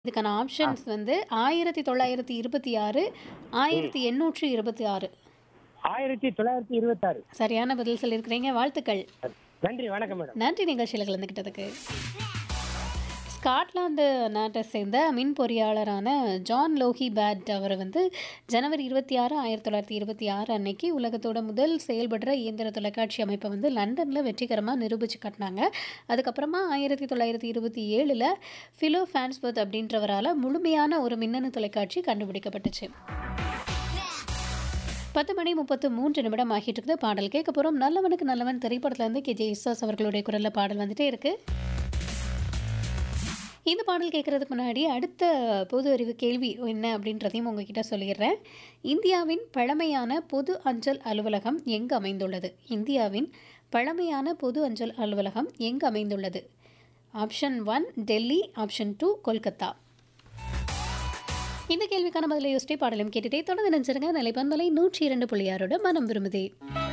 இதுக்கான ஆ. ஆப்ஷன்ஸ் வந்து 1926, ம். 1826. 1926. சரியான பதில் சொல்லியிருக்கிறீங்க. வாழ்த்துக்கள். நன்றி. வணக்கம் மேடம். நன்றி நிகழ்ச்சியில கலந்துக்கிட்டதுக்கு. ஸ்காட்லாந்து நாட்டை சேர்ந்த மின் பொறியாளரான ஜான் லோஹி பேட் அவர் வந்து ஜனவரி 26, 1926 அன்னைக்கு உலகத்தோட முதல் செயல்படுற இயந்திர தொலைக்காட்சி அமைப்பை வந்து லண்டன்ல வெற்றிகரமா நிரூபிச்சு காட்டினாங்க. அதுக்கப்புறமா 1927ல ஃபிலோ ஃபேன்ஸ்வொர்த் அப்படின்றவரால முழுமையான ஒரு மின்னணு தொலைக்காட்சி கண்டுபிடிக்கப்பட்டுச்சு. 10 மணி 33 நிமிடம் ஆகிட்டு இருக்குது. பாடல் கேட்க போறோம். நல்லவனுக்கு நல்லவன் திரைப்படத்துல இருந்து கே. ஜே. யேசுதாஸ் அவர்களுடைய குரல்ல பாடல் வந்துட்டே இருக்கு. இந்த பாடல் கேட்கறதுக்கு முன்னாடி அடுத்த பொது அறிவு கேள்வி என்ன அப்படின்றதையும் உங்ககிட்ட சொல்லிடுறேன். இந்தியாவின் பழமையான பொது அஞ்சல் அலுவலகம் எங்கு அமைந்துள்ளது? இந்தியாவின் பழமையான பொது அஞ்சல் அலுவலகம் எங்கு அமைந்துள்ளது? Option 1 Delhi, option 2 Kolkata. இந்த கேள்விக்கான பதிலை யோசிச்சுட்டே பாடலும் கேட்டுட்டே தொடர்ந்து நினைச்சிருங்க. நிலைப்பண்பலை 102.6 மனம் விரும்புதே.